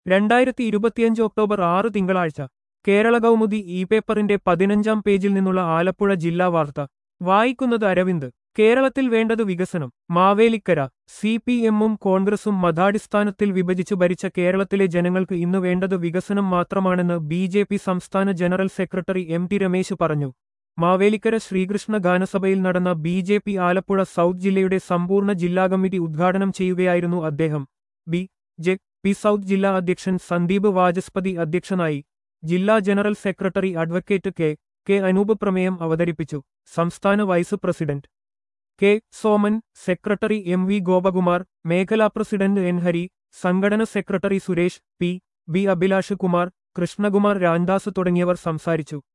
രണ്ടായിരത്തി ഇരുപത്തിയഞ്ച് ഒക്ടോബർ ആറ് തിങ്കളാഴ്ച കേരള കൗമുദി ഇ പേപ്പറിന്റെ പതിനഞ്ചാം പേജിൽ നിന്നുള്ള ആലപ്പുഴ ജില്ലാ വാർത്ത വായിക്കുന്നത് അരവിന്ദ് കേരളത്തിൽ വേണ്ടത് വികസനം മാവേലിക്കര സി പി എമ്മും കോൺഗ്രസും മതാടിസ്ഥാനത്തിൽ വിഭജിച്ചു ഭരിച്ച കേരളത്തിലെ ജനങ്ങൾക്ക് ഇന്ന് വേണ്ടത് വികസനം മാത്രമാണെന്ന് ബി ജെ പി സംസ്ഥാന general secretary M T Ramesh പറഞ്ഞു മാവേലിക്കര ശ്രീകൃഷ്ണ ഗാനസഭയിൽ നടന്ന B J P Alappuzha south ജില്ലയുടെ സമ്പൂർണ്ണ ജില്ലാ കമ്മിറ്റി ഉദ്ഘാടനം ചെയ്യുകയായിരുന്നു അദ്ദേഹം ബി ജെ പി സൗത്ത് ജില്ലാ അധ്യക്ഷൻ സന്ദീപ് വാചസ്പതി അധ്യക്ഷനായി ജില്ലാ general secretary advocate K K Anoop പ്രമേയം അവതരിപ്പിച്ചു സംസ്ഥാന vice president K Soman secretary M V Gopakumar മേഖലാ പ്രസിഡന്റ് എൻ ഹരി സംഘടന secretary Suresh P B Abhilash Kumar Krishnakumar Ramdas തുടങ്ങിയവർ സംസാരിച്ചു